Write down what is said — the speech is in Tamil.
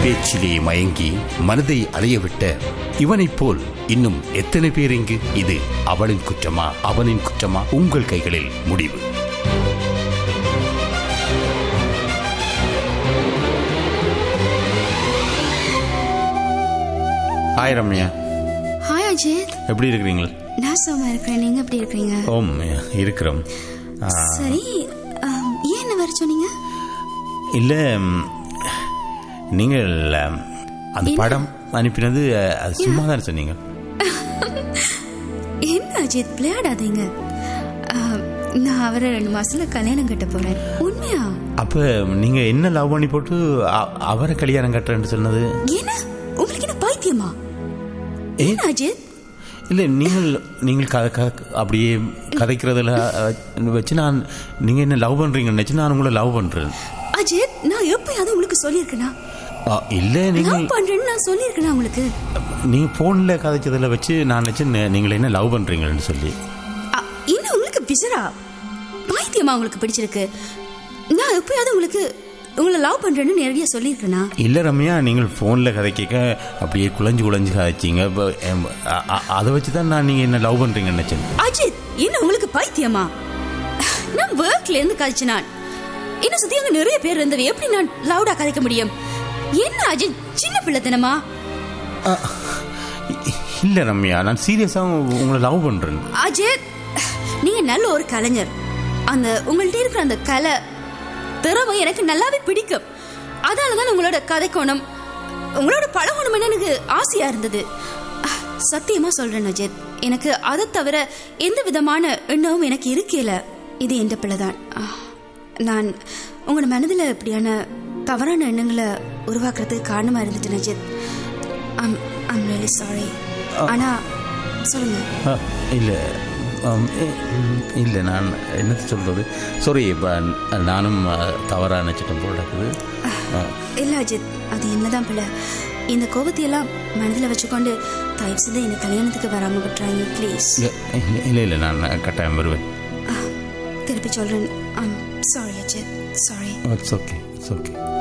பேச்சிலே மயங்கி மனதை அலையவிட்ட இவனைப் போல் இன்னும் எத்தனை பேர் இங்கு இது அவளின் குற்றமா அவனின் குற்றமா உங்கள் கைகளில் முடிவு ஹாய் ரம்யா ஹாய் அஜித் எப்படி இருக்கிறீங்க நான் சும்மா இருக்கிறேன் நீங்க எப்படி இருக்கிறீங்க ஓம் இருக்கிறோம் ஆ, சரி ஆம், ஏன் என்ன வர சொன்னீங்க இல்லை ம், நீங்கள் ம், அந்த என்ன? படம் அனுப்பினது அஹ், அது சும்மா தான் சொன்னீங்க என்ன அஜித் விளையாடாதீங்க ஆம், நான் அவரை ரெண்டு மாசத்துல கல்யாணம் கட்ட போறேன் உண்மையா அப்போ நீங்கள் என்ன லவ் பண்ணி போட்டு அ- அவரை கல்யாணம் கட்டுறேன்னு சொன்னது என்ன உங்களுக்கு என்ன பைத்தியமா ஏ என்ன அஜித் இல்லை நீங்கள் நீங்கள் க க- அப்படியே கதைக்கிறதுல அஹ், வச்சு நான் நீங்கள் என்ன லவ் பண்ணுறீங்கன்னு நினச்சி நான் உங்களை லவ் பண்ணுறேன் அஜித் நான் எப்பயாவது உங்களுக்கு சொல்லியிருக்கேனா இல்லை நீங்கள் லவ் பண்றேன்னு நான் சொல்லியிருக்கேனா உங்களுக்கு நீங்கள் ஃபோனில் கதைச்சதில் வச்சு நான் நினச்சி நீங்கள் என்ன லவ் பண்ணுறீங்கன்னு சொல்லி அ, என்ன உங்களுக்கு பிசரா பைத்தியமா உங்களுக்கு பிடிச்சிருக்கு நான் எப்பயாவது உங்களுக்கு உங்களை லவ் பண்றேன்னு நேரடியா சொல்லியிருக்கேனா இல்லை ரம்யா நீங்கள் ஃபோனில் கதைக்க அப்படியே குழஞ்சு குழஞ்சு கதைச்சிங்க இப்போ, எம், அ- அ- அதை வச்சு தான் நான் நீங்கள் என்ன லவ் பண்ணுறீங்கன்னு நினச்சேன் அஜித் என்ன உங்களுக்கு பைத்தியமா நான் ஒர்க்ல இருந்து கழிச்சு நான் என்ன சுத்தி அங்க நிறைய பேர் இருந்தவை எப்படி நான் லவுடா கதைக்க முடியும் என்ன அஜித் சின்ன பிள்ளைத்தனமா இல்லை ரம்யா நான் சீரியஸாக உங்களை லவ் பண்ணுறேன் அஜித் நீங்க நல்ல ஒரு கலைஞர் அந்த உங்கள்ட்ட இருக்கிற அந்த கலை திறமை எனக்கு நல்லாவே பிடிக்கும் அதனால தான் உங்களோட கதைக்கோணம் உங்களோட பழகணும் எனக்கு ஆசையா இருந்தது சத்தியமா சொல்றேன் அஜித் எனக்கு அதை தவிர எந்த விதமான எண்ணமும் எனக்கு இருக்கல இது எந்த பிள்ளைதான் நான் உங்களோட மனதில் இப்படியான தவறான எண்ணங்களை உருவாக்குறதுக்கு காரணமா இருந்துட்டேன் Ajith I'm I'm really sorry ஆனா சொல்லுங்க இல்லை இல்லை நான் என்னத்தை சொல்கிறது சாரி இப்போ நானும் தவறாக நினச்சிட்டேன் போல இருக்குது ஆ, இல்ல அஜித் அது என்னதான் பிள்ளை இந்த கோபத்தையெல்லாம் மனதில் வச்சுக்கொண்டு தயவு செய்து இந்த கல்யாணத்துக்கு வராம விட்டுறாங்க ப்ளீஸ் இல்லை இல்லை இல்லை நான் கட்டாயம் வருவேன் திருப்பி சொல்றேன் sorry Ajith sorry it's okay it's okay